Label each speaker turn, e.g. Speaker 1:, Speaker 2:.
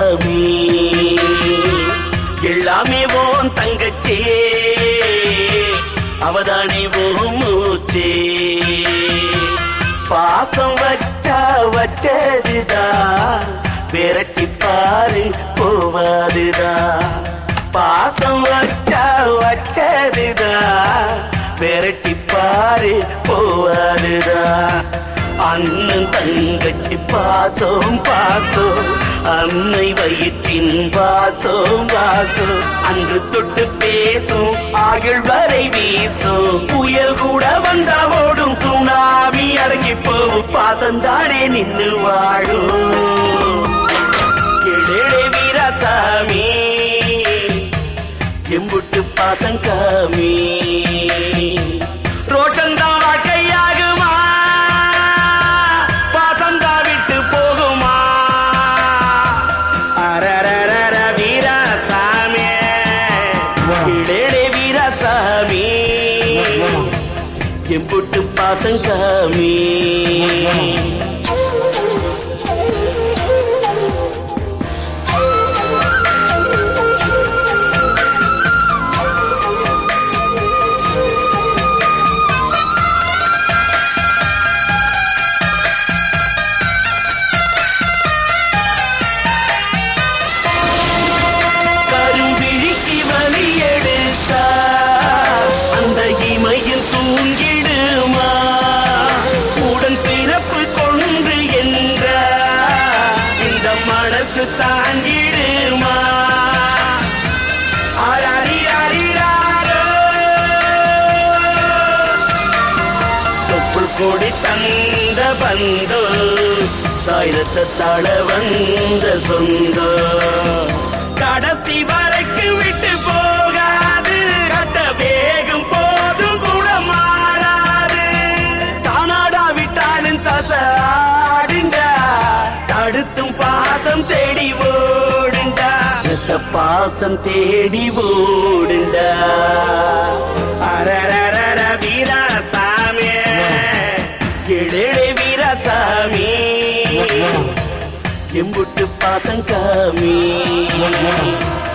Speaker 1: சாமி எல்லாமே ஓன் தங்கச்சே அவதானே ஓ மூச்சே பாசம் வச்சா வச்சதுதான் விரட்டி பாரு போவாதுதான் பாசம் வச்சா வச்சதுதான் விரட்டி பாரு போவாதுதான் அண்ணன் தங்கச்சி பாசம் பாசம் அன்னை வயிற்றின் வாசம் வாசம் அன்று தொட்டு பேசும் ஆகிள் வரை வீசும் புயல் கூட வந்தா ஓடும் சுனாமி அடங்கி போகும் பாசம் தானே நின்று வாழும் கிழே வீராசாமி எம்புட்டு பாசம் காமி ரோட்டந்தா வாழ்க்கையாகுமா பாசந்தா விட்டு போகுமா அரரரர வீராசாமி கிழே வீராசாமி எம்புட்டு பாசம் காமி கரும்பிழிக்கு வலி எடுத்தா அந்த இமையில் தூங்கிடுமா உடன் பிறப்பு கொன்று என்ற இந்த மனசு தாங்கிடுமா அரரிரரிராரோ. தொப்புள் கொடி தந்த பந்தோ சாயிரத்த தள வந்த சொந்தோ கடைசி வரைக்கு விட்டு போகாது கட்ட வேகம் போதும் கூட மாறாது தானாடா விட்டாலும் தசாடுங்க தடுத்தும் பாசம் தேடி ஓடுண்டா ரத்த பாசம் தேடி ஓடுண்டா அரரரர வீராசாமி எழே வீராசாமி எம்புட்டு பாசம் காமி